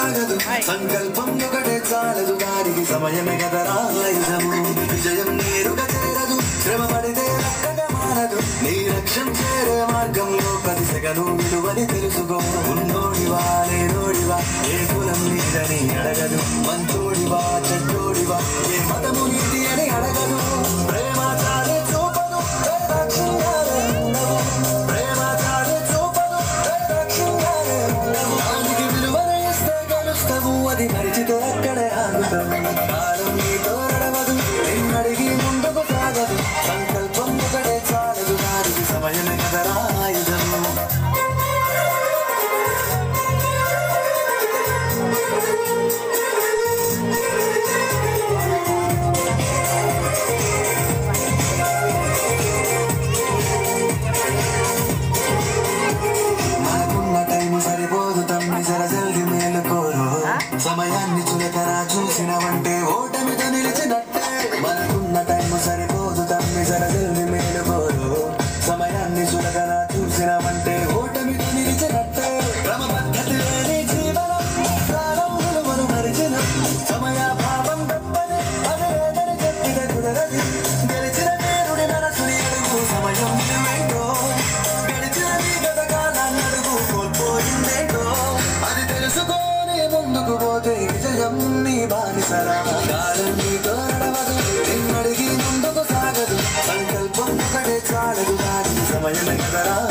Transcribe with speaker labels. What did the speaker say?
Speaker 1: సాగదు సంకల్పం ఒకటే చాలదు దానికి సమయమే కదరా ఆయుధము విజయం నేరుగా చేరదు శ్రమ పడితే రక్కగా మారదు నీ లక్ష్యం చేరే మార్గంలో ప్రతి సెగను విలువని తెలుసుకో ఉన్నోడివా లేనోడివా ఏ కులం నీదని అడగదు మంచోడివా చెడ్డోడివా ఏ మతము నీతి అని అడగదు ప్రేమ చాలే చూపదు వైరాక్షణ్యాలే ఉండవు ప్రేమ చాలే చూపదు వైరాక్షణ్యాలే ఉండవు దానికి విలువన ఇస్తే గెలుస్తావు అది మరిచితే అక్కడే ఆగుతావు కాలం నీతో నడవదు నిన్నడిగి ముందుకు సాగదు సంకల్పం ఒకటే చాలదు దానికి సమయమే కదరా ఆయుధము మనకున్న టైం సరిపోదు తమ్మి జర జల్ది మేలుకోరు సమయాన్ని చులకరా చూసినవంటే ఓటమితో నిలిచినట్టే మనకున్న టైం సరిపోదు తమ్మి జర జల్ది మేలుకోరు సమయాన్ని చులకరా చూసినవంటే ఓటమితో నిలిచినట్టే క్రమపద్ధతి లేని జీవనం కాలం విలువను మరిచిన సమయ భావం గొప్పది అదేదని చెప్పిన కుదరది గెలిచిన వీరుడి మనసుని అడుగు సమయం విలువైందో గడిచిన నీ గత కాలాన్ని అడుగు కోల్పోయిందేంటో అది తెలుసుకొని ముందుకు పోతే విజయం నీ బానిసరా కాలం నీతో నడవదు నిన్నడిగి ముందుకు సాగదు సంకల్పం ఒకటే చాలదు దాని సమయమే కదరా